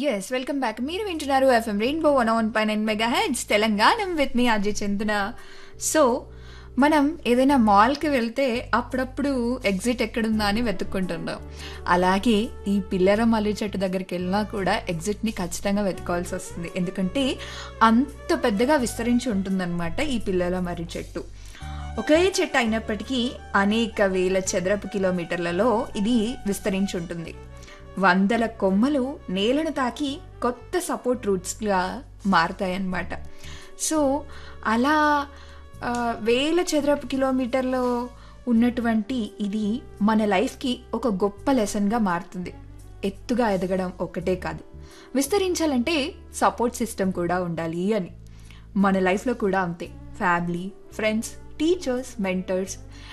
yes welcome back మీరు వింటున్నారు FM rainbow one one పై nine mega heads Telangana with me Ajay Chandana so మనం ఏదైనా మాల్కి వెళ్తే అప్పుడప్పుడు ఎగ్జిట్ ఎక్కడుందా అని వెతుక్కుంటున్నాం అలాగే ఈ పిల్లర మల్లి చెట్టు దగ్గరికి వెళ్ళినా కూడా ఎగ్జిట్ని ఖచ్చితంగా వెతుకోవాల్సి వస్తుంది ఎందుకంటే అంత పెద్దగా విస్తరించి ఉంటుందన్నమాట ఈ పిల్లల మర్రి చెట్టు ఒకే చెట్టు అయినప్పటికీ అనేక వేల చదరపు కిలోమీటర్లలో ఇది విస్తరించి ఉంటుంది వందల కొమ్మలు నేలను తాకి కొత్త సపోర్ట్ రూట్స్గా మారుతాయన్నమాట సో అలా ఆ, వేల చదరపు కిలోమీటర్లో ఉన్నటువంటి ఇది మన లైఫ్కి ఒక గొప్ప లెసన్గా మారుతుంది ఎత్తుగా ఎదగడం ఒకటే కాదు విస్తరించాలంటే సపోర్ట్ సిస్టమ్ కూడా ఉండాలి అని మన లైఫ్లో కూడా అంతే ఫ్యామిలీ ఫ్రెండ్స్ టీచర్స్ మెంటర్స్